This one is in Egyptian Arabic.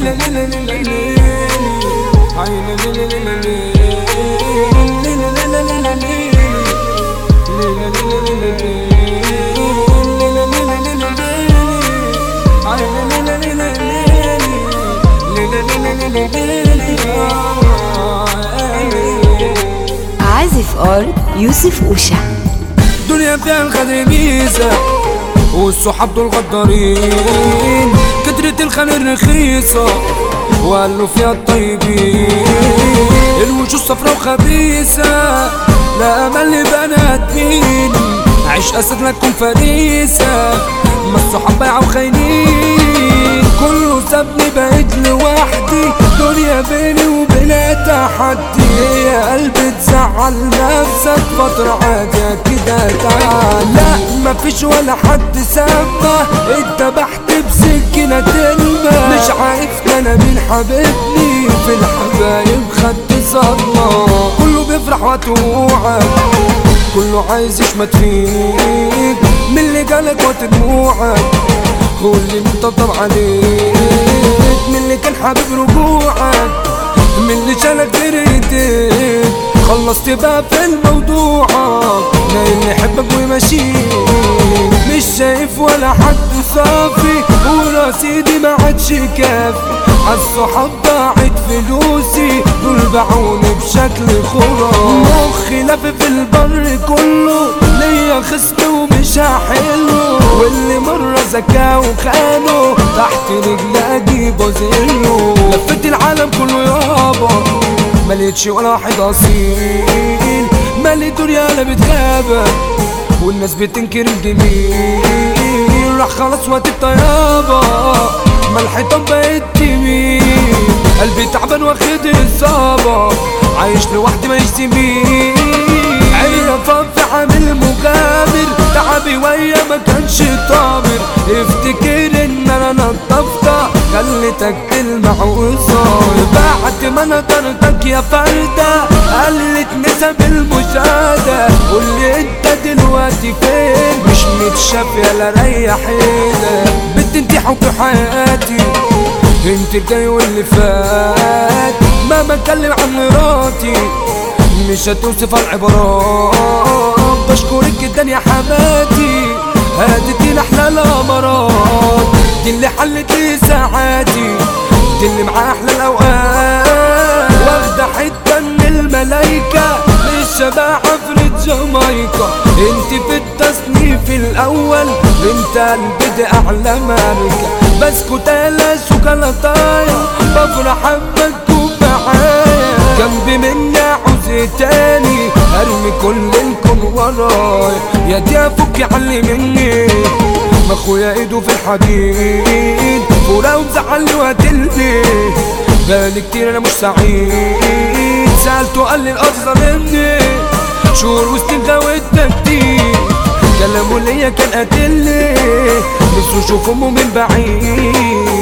عازف اول يوسف اوشا دنيا فيها الخدر ميزة والصحاب دول غدارين كترة الخمر رخيصة وقالوا فيها الطيبين الوجوه صفرا وخبيثة لا امل لبنات مين عيش اسد لكم فريسة ما الصحاب بايعوا خاينين كله سابني بقيت لوحدي دنيا بيني وبينها تحدي يا قلبي تزعل نفسك فترة عادية كده تعال لا مفيش ولا حد سابه اتبحت بسكينة تلمة مش عارف انا مين حبيبني في الحبايب خدت صدمة كله بيفرح وتوعك كله عايز يشمت فيك من اللي جالك ودموعك هو اللي مطبطب عليك من اللي كان حابب رجوعك من اللي شالك بريدك خلصت بقى في الموضوع لا اللي يحبك ويمشيك مش شايف ولا حد صافي ورصيدي ما عادش كافي عالصحاب ضاعت فلوسي دول باعوني بشكل خرافي مخي لف في البر كله ليا خصم ومش هحله واللي مرة زكاه وخانه تحت رجلي اجيبه زيه لفيت العالم كله يابا ملقتش ولا واحد اصيل مالي دنيا لا بتغابة والناس بتنكر الجميل راح خلاص وقت الطيابة ما الحيطان بقت تميل قلبي تعبان واخد اصابة عايش لوحدي ماليش زميل عيني في عامل مغامر تعبي ويا ما كانش طامر افتكر ان انا نضفتها خليتك تلمع وصاير بعد ما نطرتك يا فردة قلت نسب المشاهدة قولي انت دلوقتي فين مش متشاف يلا ريح ايدك بنت انت حب حياتي انت الجاي واللي فات ما بتكلم عن مراتي مش هتوصف العبارات بشكرك جدا يا حماتي هادتي احلى الامارات دي اللي حلت لي ساعاتي دي اللي معاه احلى الاوقات واخده حته من الملايكه مش شبه عفرة جامايكا انت في التصنيف الاول انت قلبي دي اعلى ماركه بسكوت على شوكولاتايه بفرح اما تكون معايا جنبي مني عاوز تاني ارمي كل الكون ورايا يا دي افك علي مني ما اخويا ايده في الحديد ولو زعلني وقتلني بالي كتير انا مش سعيد سألته قال لي الافضل مني شهور وسنين غاوتنا كتير كلامه ليا كان قاتلني نفسه اشوف امه من بعيد